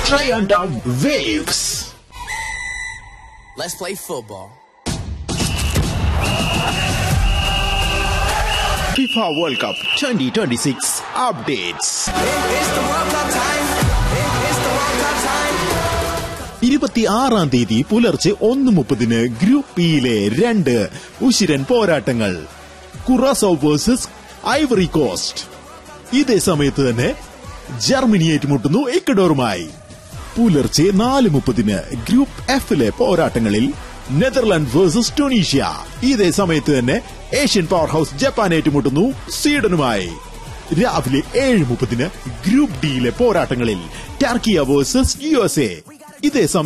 Triandon Waves. Let's play football. FIFA World Cup 2026 updates. It's the World Cup time. It's the World Cup time. ഇരുപത്തിയാറാം തീയതി പുലർച്ചെ ഒന്ന് മുപ്പതിന് group ഇയിലെ രണ്ട് ഉശിരൻ പോരാട്ടങ്ങൾ കുറാസോ വേഴ്സസ് ഐവറി കോസ്റ്റ് ഇതേ സമയത്ത് തന്നെ ജർമ്മനി ഏറ്റുമുട്ടുന്നു ഇക്കഡോറുമായി പുലർച്ചെ നാല് മുപ്പതിന് ഗ്രൂപ്പ് എഫിലെ പോരാട്ടങ്ങളിൽ നെതർലാൻഡ് വേഴ്സസ് ടൊണീഷ്യ ഇതേ സമയത്ത് തന്നെ ഏഷ്യൻ പവർ ഹൌസ് ജപ്പാൻ ഏറ്റുമുട്ടുന്നു സ്വീഡനുമായി രാവിലെ ഏഴ് മുപ്പതിന് ഗ്രൂപ്പ് ഡിയിലെ പോരാട്ടങ്ങളിൽ Turkiye versus U S A ഇതേ സമയം